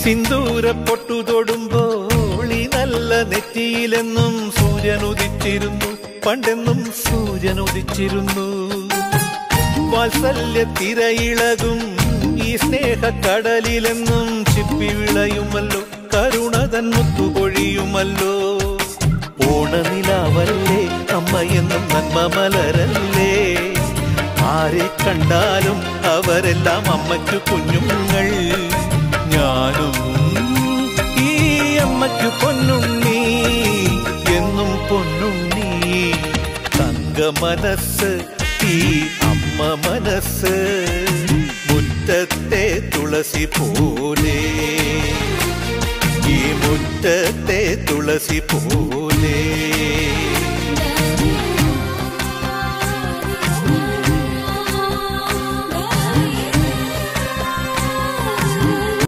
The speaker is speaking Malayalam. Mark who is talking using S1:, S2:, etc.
S1: സിന്ദൂര പൊട്ടു തൊടുമ്പോൾ ഈ നല്ല നെറ്റിയിലെന്നും സൂര്യൻ ഉദിച്ചിരുന്നു പണ്ടെന്നും സൂര്യൻ ഉദിച്ചിരുന്നു വാത്സല്യ തിരയിളകും ഈ സ്നേഹക്കടലിലെന്നും ചിപ്പി വിളയുമല്ലോ കരുണതൻ മുത്തുപൊഴിയുമല്ലോ ഓണനിലാവല്ലേ അമ്മയെന്നും നന്മ മലരല്ലേ ആരെ കണ്ടാലും അവരെല്ലാം അമ്മയ്ക്കു കുഞ്ഞുങ്ങൾ ഞാനും ഈ അമ്മയ്ക്കു പൊന്നുണ്ണി എന്നും പൊന്നുണ്ണി തങ്ക മനസ്സ് ഈ അമ്മ മനസ്സ് മുറ്റത്തെ തുളസി പോലെ ഈ മുറ്റത്തെ തുളസി പോലെ